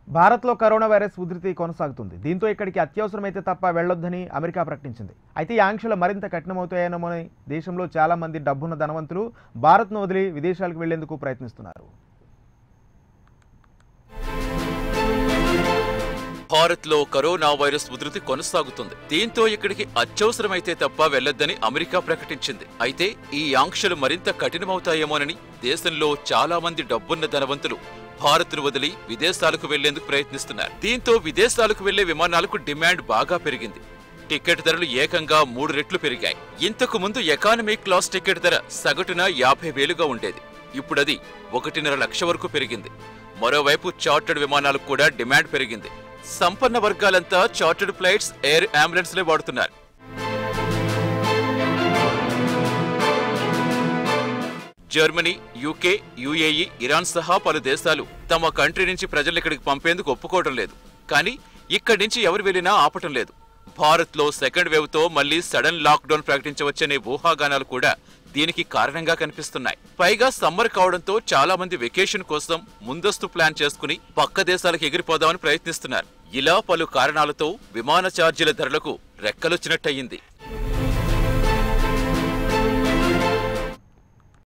భారత్లో corona virus ఉధృతి కొనసాగుతుంది దీంతో ఇక్కడికి అత్యవసరమైతే తప్ప వెళ్లొద్దని అమెరికా ప్రకటించింది అయితే ఈ ఆంక్షలు మరింత కఠినమవుతాయేమోనని దేశంలో చాలా మంది డబ్బున్న ధనవంతులు భారత్ను వదిలి విదేశాలకు వెళ్లేందుకు ప్రయత్నిస్తున్నారు భారత్ లో కరోనా వైరస్ ఉధృతి కొనసాగుతుంది దీంతో ఇక్కడికి అత్యవసరమైతే తప్ప వెళ్లొద్దని అమెరికా ప్రకటించింది అయితే ఈ ఆంక్షలు మరింత కఠినమవుతాయేమోనని దేశంలో చాలా మంది డబ్బున్న ధనవంతులు భారత్ను వదిలి విదేశాలకు వెళ్లేందుకు ప్రయత్నిస్తున్నారు దీంతో విదేశాలకు వెళ్లే విమానాలకు డిమాండ్ బాగా పెరిగింది టికెట్ ధరలు ఏకంగా మూడు రెట్లు పెరిగాయి ఇంతకు ముందు ఎకానమీ క్లాస్ టికెట్ ధర సగటున యాభై వేలుగా ఉండేది ఇప్పుడది ఒకటిన్నర లక్ష వరకు పెరిగింది మరోవైపు చార్టర్డ్ విమానాలకు కూడా డిమాండ్ పెరిగింది సంపన్న వర్గాలంతా చార్టర్డ్ ఫ్లైట్స్ ఎయిర్ అంబులెన్స్లే వాడుతున్నారు జర్మనీ యూకే యుఏఈ ఇరాన్ సహా పలు దేశాలు తమ కంట్రీ నుంచి ప్రజలు ఇక్కడికి పంపేందుకు ఒప్పుకోవడం లేదు కానీ ఇక్కడి నుంచి ఎవరు వెళ్ళినా ఆపటం లేదు భారత్లో సెకండ్ వేవ్ తో మళ్లీ సడన్ లాక్డౌన్ ప్రకటించవచ్చనే ఊహాగానాలు కూడా దీనికి కారణంగా కనిపిస్తున్నాయి పైగా సమ్మర్ కావడంతో చాలా మంది వెకేషన్ కోసం ముందస్తు ప్లాన్ చేసుకుని పక్క దేశాలకు ఎగిరిపోదామని ప్రయత్నిస్తున్నారు ఇలా పలు కారణాలతో విమాన ఛార్జీల ధరలకు రెక్కలొచ్చినట్టయింది